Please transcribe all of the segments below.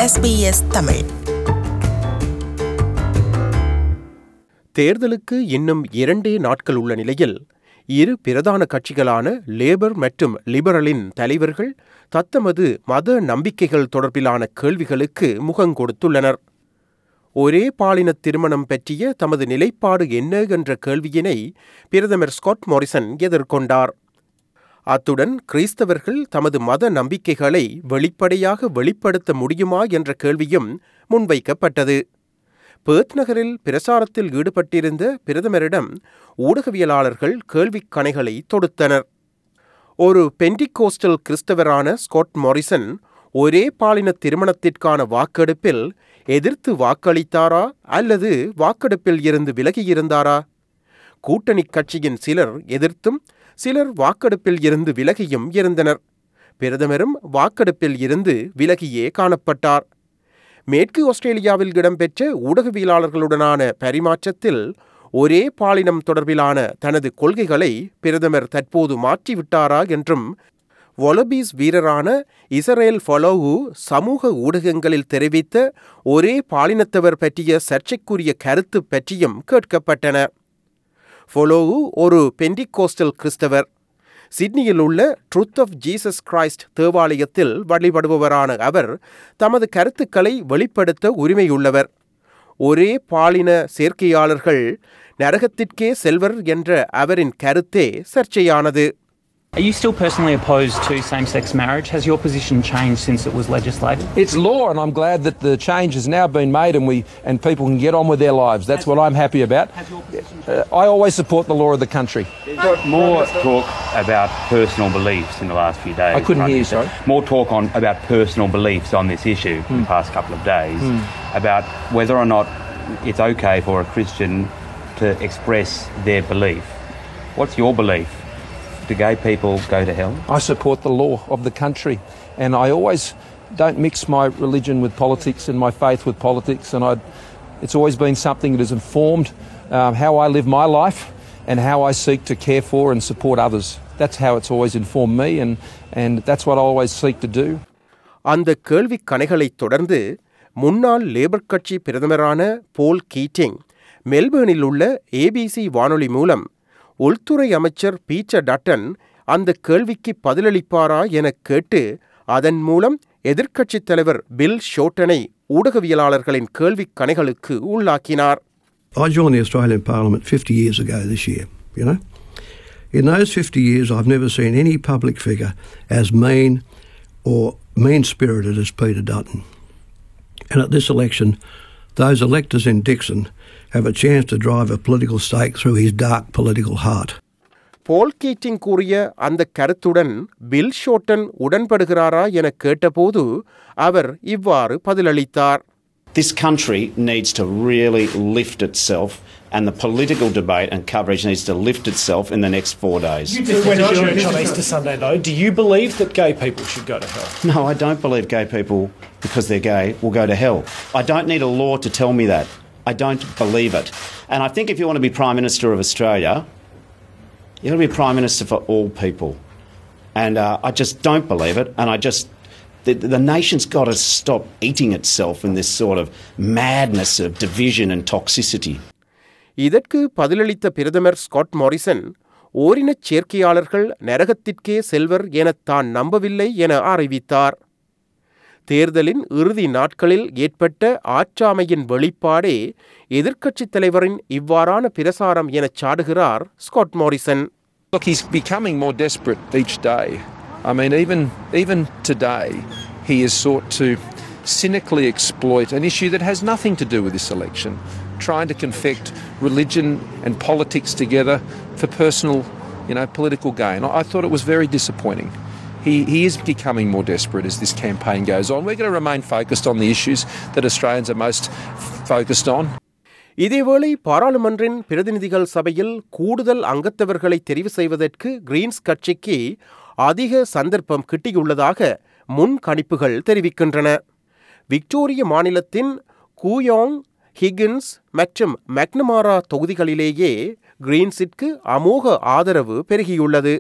SBS Tamil தேர்தலுக்கு இன்னும் இரண்டே நாட்கள் உள்ள நிலையில் இரு பிரதான கட்சிகளான லேபர் மற்றும் லிபரலின் தலைவர்கள் தத்தமது மத நம்பிக்கைகள் தொடர்பிலான கேள்விகளுக்கு முகம் கொடுத்துள்ளனர் ஒரே பாலின திருமணம் பற்றிய தமது நிலைப்பாடு என்ன என்ற கேள்வியினை பிரதமர் ஸ்காட் மோரிசன் எதிர்கொண்டார் அத்துடன் கிறிஸ்தவர்கள் தமது மத நம்பிக்கைகளை வெளிப்படையாக வெளிப்படுத்த முடியுமா என்ற கேள்வியும் முன்வைக்கப்பட்டது பேர்த் நகரில் பிரசாரத்தில் ஈடுபட்டிருந்த பிரதமரிடம் ஊடகவியலாளர்கள் கேள்விக் கணைகளை தொடுத்தனர் ஒரு பென்டிகோஸ்டல் கிறிஸ்தவரான ஸ்காட் மோரிசன் ஒரே பாலின திருமணத்திற்கான வாக்கெடுப்பில் எதிர்த்து வாக்களித்தாரா அல்லது வாக்கெடுப்பில் இருந்து விலகியிருந்தாரா கூட்டணி கட்சியின் சிலர் எதிர்த்தும் சிலர் வாக்கெடுப்பில் இருந்து விலகியும் இருந்தனர் பிரதமரும் வாக்கெடுப்பில் இருந்து விலகியே காணப்பட்டார் மேற்கு ஆஸ்திரேலியாவில் இடம்பெற்ற ஊடகவியலாளர்களுடனான பரிமாற்றத்தில் ஒரே பாலினம் தொடர்பிலான தனது கொள்கைகளை பிரதமர் தற்போது மாற்றிவிட்டாரா என்றும் வொலபீஸ் வீரரான இஸ்ரேல் ஃபலோவு சமூக ஊடகங்களில் தெரிவித்த ஒரே பாலினத்தவர் பற்றிய சர்ச்சைக்குரிய கருத்து பற்றியும் கேட்கப்பட்டன ஃபொலோவு ஒரு பெண்டிகோஸ்டல் கிறிஸ்தவர் சிட்னியில் உள்ள ட்ருத் ஆஃப் ஜீசஸ் கிரைஸ்ட் தேவாலயத்தில் வழிபடுபவரான அவர் தமது கருத்துக்களை வெளிப்படுத்த உரிமையுள்ளவர் ஒரே பாலின சேர்க்கையாளர்கள் நரகத்திற்கே செல்வர் என்ற அவரின் கருத்தே சர்ச்சையானது Are you still personally opposed to same sex marriage? Has your position changed since it was legislated? It's law, and I'm glad that the change has now been made and we and people can get on with their lives. That's what I'm happy about. Uh, I always support the law of the country. More talk about personal beliefs in the last few days. I couldn't Prime hear you, Minister. sorry. More talk on about personal beliefs on this issue in the past couple of days about whether or not it's okay for a Christian to express their belief. What's your belief? Do gay people go to hell? I support the law of the country, and I always don't mix my religion with politics and my faith with politics. And I, it's always been something that has informed um, how I live my life and how I seek to care for and support others. That's how it's always informed me, and, and that's what I always seek to do. அந்த கேள்விக் கணைகளைத் தொடர்ந்து முன்னாள் labour கட்சி பிரதமரான போல் கீட்டிங் மெல்பேர்னில் உள்ள ABC வானொலி மூலம் உள்துறை அமைச்சர் Peter Dutton அந்த கேள்விக்கு பதிலளிப்பாரா எனக் கேட்டு அதன் மூலம் எதிர்க்கட்சித் தலைவர் பில் ஷோட்டனை ஊடகவியலாளர்களின் கேள்விக் கணைகளுக்கு உள்ளாக்கினார் I joined the Australian Parliament 50 years ago this year, you know. In those 50 years, I've never seen any public figure as mean or mean spirited as Peter Dutton. And at this election, those electors in Dixon have a chance to drive a political stake through his dark political heart. Paul Keating கூறிய அந்த கருத்துடன் bill Shorten உடன்படுகிறாரா எனக் கேட்டபோது அவர் இவ்வாறு பதிலளித்தார் This country needs to really lift itself, and the political debate and coverage needs to lift itself in the next four days. You went to church on Easter Sunday, though. Do you believe that gay people should go to hell? No, I don't believe gay people, because they're gay, will go to hell. I don't need a law to tell me that. I don't believe it. And I think if you want to be Prime Minister of Australia, you've got to be Prime Minister for all people. And uh, I just don't believe it, and I just. The, the nation's got to stop eating itself in this sort of madness of division and toxicity. இதற்கு பதிலளித்த பிரதமர் Scott Morrison ஓரினச் சேர்க்கையாளர்கள் நரகத்திற்கே செல்வர் எனத் தான் நம்பவில்லை என அறிவித்தார் தேர்தலின் இறுதி நாட்களில் ஏற்பட்ட ஆற்றாமையின் வெளிப்பாடே எதிர்க்கட்சித் தலைவரின் இவ்வாறான பிரசாரம் எனச் சாடுகிறார் Scott Morrison Look, he's becoming more desperate each day. I mean, even even today, he has sought to cynically exploit an issue that has nothing to do with this election, trying to confect religion and politics together for personal, you know, political gain. I, I thought it was very disappointing. He, he is becoming more desperate as this campaign goes on. We're going to remain focused on the issues that Australians are most f- focused on. இதேவேளை பாராளுமன்றின் பிரதிநிதிகள் சபையில் கூடுதல் அங்கத்தவர்களை தெரிவு செய்வதற்கு Green's கட்சிக்கு அதிக சந்தர்ப்பம் கிட்டியுள்ளதாக முன்கணிப்புகள் தெரிவிக்கின்றன விக்டோரிய மாநிலத்தின் கூயோங் ஹிகின்ஸ் மற்றும் மெக்னமாரா தொகுதிகளிலேயே கிரீன்ஸிற்கு அமோக ஆதரவு பெருகியுள்ளது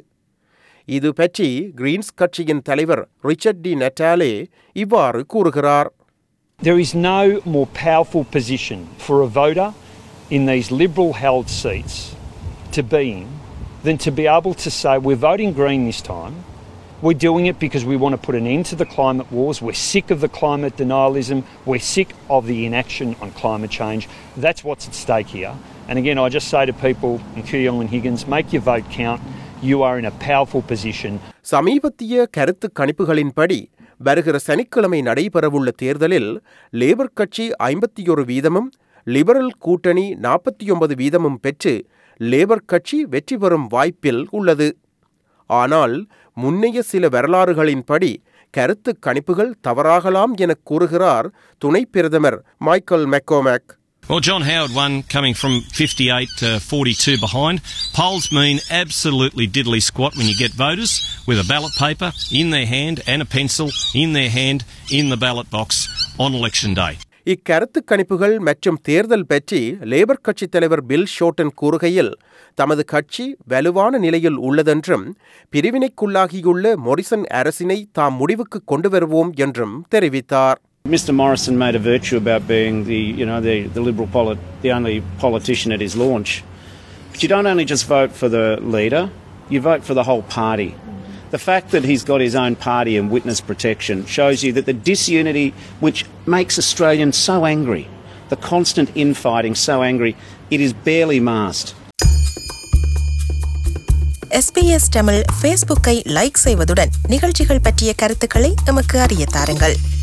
இது பற்றி கிரீன்ஸ் கட்சியின் தலைவர் ரிச்சர்ட் டி நெட்டாலே இவ்வாறு கூறுகிறார் There is no more powerful position for a voter in these Liberal held seats to be in than to be able to say, we're voting Green this time. We're doing it because we want to put an end to the climate wars. We're sick of the climate denialism. We're sick of the inaction on climate change. That's what's at stake here. And again, I just say to people in Kooyong and Higgins, make your vote count. You are in a powerful position. சமீபத்திய கருத்து கணிப்புகளின்படி வருகிற சனிக்கிழமை நடைபெறவுள்ள தேர்தலில் labour கட்சி ஐம்பத்தியொரு வீதமும் liberal கூட்டணி நாற்பத்தி ஒன்பது வீதமும் பெற்று லேபர் கட்சி வெற்றி பெறும் வாய்ப்பில் உள்ளது ஆனால் முன்னைய சில வரலாறுகளின்படி கருத்து கணிப்புகள் தவறாகலாம் எனக் கூறுகிறார் துணை பிரதமர் Michael McCormack Well, John Howard won coming from 58 to 42 behind. Polls mean absolutely diddly squat when you get voters with a ballot paper in their hand and a pencil in their hand in the ballot box on election day. இக்கருத்து கணிப்புகள் மற்றும் தேர்தல் பற்றி labour கட்சித் தலைவர் bill Shorten கூறுகையில் தமது கட்சி வலுவான நிலையில் உள்ளதென்றும் பிரிவினைக்குள்ளாகியுள்ள மொரிசன் அரசினை தாம் முடிவுக்கு கொண்டு வருவோம் என்றும் தெரிவித்தார் Mr Morrison made a virtue about being the, you know, the, the Liberal polit- the only politician at his launch. But you don't only just vote for the leader, you vote for the whole party. The fact that he's got his own party and witness protection shows you that the disunity which makes Australians so angry, the constant infighting so angry, it is barely masked. SBS Tamil ஃபேஸ்புக்கை like செய்வதுடன் நிகழ்ச்சிகள் பற்றிய கருத்துக்களை எமக்கு அறிய தாருங்கள்